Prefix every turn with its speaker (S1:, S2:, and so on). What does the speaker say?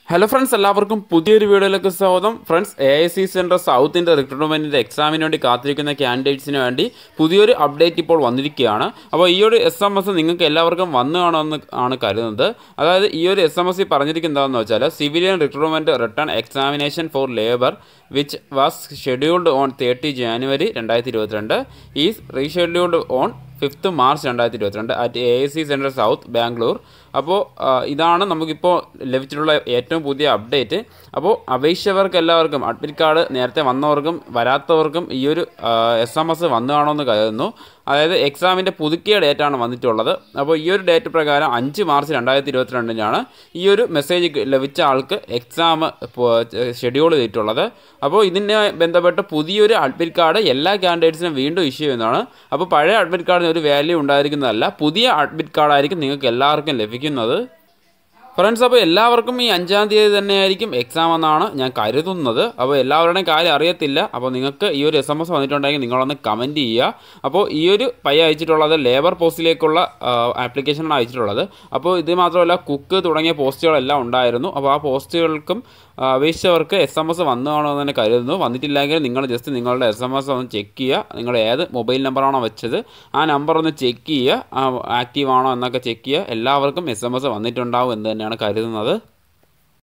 S1: hello friends എല്ലാവർക്കും പുതിയൊരു വീഡിയോയിലേക്ക് സ്വാഗതം friends A I C centre സൗത്തിൻ്റെ റിക്രൂട്ട്മെൻറ്റിൻ്റെ എക്സാമിന് വേണ്ടി കാത്തിരിക്കുന്ന ക്യാൻഡിഡേറ്റ്സിന് വേണ്ടി പുതിയൊരു അപ്ഡേറ്റ് ഇപ്പോൾ വന്നിരിക്കുകയാണ് അപ്പോൾ ഈ ഒരു എസ് എം എസ് നിങ്ങൾക്ക് എല്ലാവർക്കും വന്നു കാണുമെന്ന് ആണ് കരുതുന്നത് അതായത് ഈ ഒരു എസ് എം എസ് പറഞ്ഞിരിക്കുന്നതെന്ന് വെച്ചാൽ civilian recruitment written examination for labour which was scheduled on thirty January രണ്ടായിരത്തി ഇരുപത്തിരണ്ട് is rescheduled on fifth March രണ്ടായിരത്തി ഇരുപത്തിരണ്ട് at A S C centre south Bangalore അപ്പോൾ ഇതാണ് നമുക്കിപ്പോൾ ലഭിച്ചിട്ടുള്ള ഏറ്റവും പുതിയ അപ്ഡേറ്റ് അപ്പോൾ അപേക്ഷകർക്ക് എല്ലാവർക്കും അഡ്മിറ്റ് കാർഡ് നേരത്തെ വന്നവർക്കും വരാത്തവർക്കും ഈ ഒരു എസ് എം എസ് വന്നു കാണുമെന്ന് കരുതുന്നു അതായത് എക്സാമിൻ്റെ പുതുക്കിയ ഡേറ്റാണ് വന്നിട്ടുള്ളത് അപ്പോൾ ഈ ഒരു ഡേറ്റ് പ്രകാരം അഞ്ച് മാർച്ച് രണ്ടായിരത്തി ഇരുപത്തിരണ്ടിനാണ് ഈ ഒരു മെസ്സേജ് ലഭിച്ച ആൾക്ക് എക്സാം ഷെഡ്യൂൾ ചെയ്തിട്ടുള്ളത് അപ്പോൾ ഇതിനെ ബന്ധപ്പെട്ട് പുതിയൊരു അഡ്മിറ്റ് കാർഡ് എല്ലാ ക്യാൻഡിഡേറ്റ്സിനും വീണ്ടും ഇഷ്യൂ ചെയ്യുന്നതാണ് അപ്പോൾ പഴയ അഡ്മിറ്റ് കാർഡിന് ഒരു വാല്യൂ ഉണ്ടായിരിക്കുന്നതല്ല പുതിയ അഡ്മിറ്റ് കാർഡായിരിക്കും നിങ്ങൾക്ക് എല്ലാവർക്കും ലഭിക്കുന്നത് ഫ്രണ്ട്സ് അപ്പോൾ എല്ലാവർക്കും ഈ അഞ്ചാം തീയതി തന്നെയായിരിക്കും എക്സാം എന്നാണ് ഞാൻ കരുതുന്നത് അപ്പോൾ എല്ലാവരുടെയും കാര്യം അറിയത്തില്ല അപ്പോൾ നിങ്ങൾക്ക് ഈ ഒരു എസ് എം എസ് വന്നിട്ടുണ്ടെങ്കിൽ നിങ്ങളൊന്ന് കമൻറ്റ് ചെയ്യുക അപ്പോൾ ഈ ഒരു പയ്യ അയച്ചിട്ടുള്ളത് ലേബർ പോസ്റ്റിലേക്കുള്ള ആപ്ലിക്കേഷനാണ് അയച്ചിട്ടുള്ളത് അപ്പോൾ ഇത് മാത്രമല്ല കുക്ക് തുടങ്ങിയ പോസ്റ്റുകളെല്ലാം ഉണ്ടായിരുന്നു അപ്പോൾ ആ പോസ്റ്റുകൾക്കും അപേക്ഷിച്ചവർക്ക് എസ് എം എസ് വന്നു കാണുമെന്ന് തന്നെ കരുതുന്നു വന്നിട്ടില്ലെങ്കിൽ നിങ്ങൾ ജസ്റ്റ് നിങ്ങളുടെ എസ് എം എസ് ഒന്ന് ചെക്ക് ചെയ്യുക നിങ്ങൾ ഏത് മൊബൈൽ നമ്പറാണോ വെച്ചത് ആ നമ്പർ ഒന്ന് ചെക്ക് ചെയ്യുക ആക്റ്റീവ് ആണോ എന്നൊക്കെ ചെക്ക് ചെയ്യുക എല്ലാവർക്കും എസ് എം എസ് വന്നിട്ടുണ്ടാവും എന്ന് തന്നെയാണ് കരുതുന്നത്